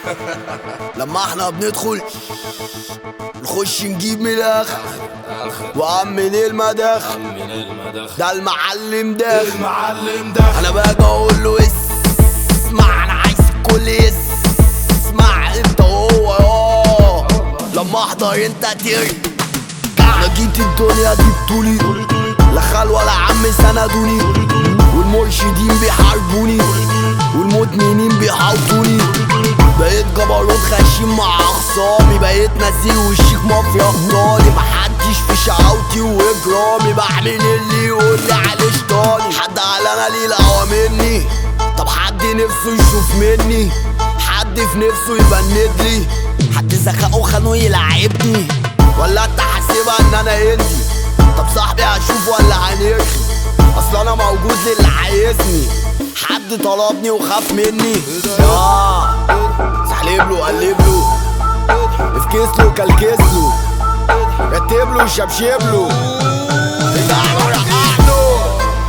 لما احنا بندخل نخش نجيب من الاخر وامن المداخل من المدخل ده المعلم داخل المعلم ده انا باجي اقول له اسمع انا عايز الكل يسمع انت هو اه لما احضر انت ترجع انا جيت الدنيا دي بطولي لا خال ولا عم سندوني والمرشدين بيحاربوني والمدمنين بيحاوطوني بقيت جبروت غشيم مع اخصامي بقيت نزيل وشيك مافيا اخطالي محدش في شقاوتي واجرامي بعمل اللي يقول لي عليه شطاني حد قال انا ليه القوى مني طب حد نفسه يشوف مني حد في نفسه يبند لي حد ذكاؤه خانه يلعبني ولا انت حاسبها ان انا هندي طب صاحبي هشوف ولا هنرخي اصل انا موجود للي عايزني حد طلبني وخاف مني اه سحلب له قلب له افكس له كلكس له رتب له شبشب له ارجع له رقع له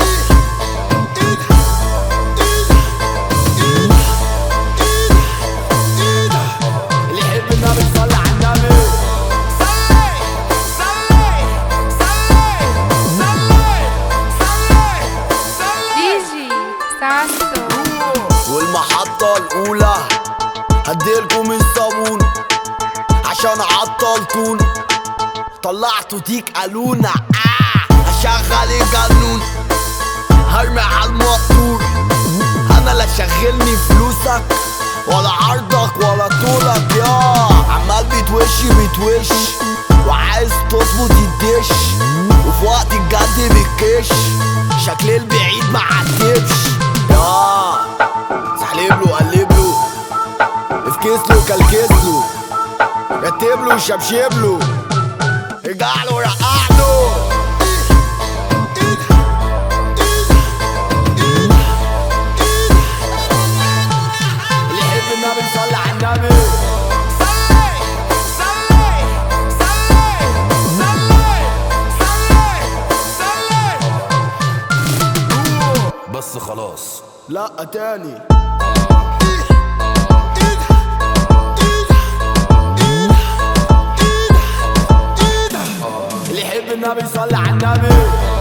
اللي يحب النبي يصلي على النبي ديجي ساسو والمحطة الأولى هديلكم الصابون عشان عطلتون طلعتوا تيك قالونا آه هشغل الجنون هرمي على المقطور انا لا شغلني فلوسك ولا عرضك ولا طولك يا عمال بتوش بتوش وعايز تظبط الدش وفي وقت الجد بتكش شكل البعيد ما عدبش يا سحلب له قلب له افكس له كلكس له رتب له شبشب له ارجع له رقع له اللي يحب النبي يصلي على النبي بس خلاص لا تاني اللي يحب النبي يصلي على النبي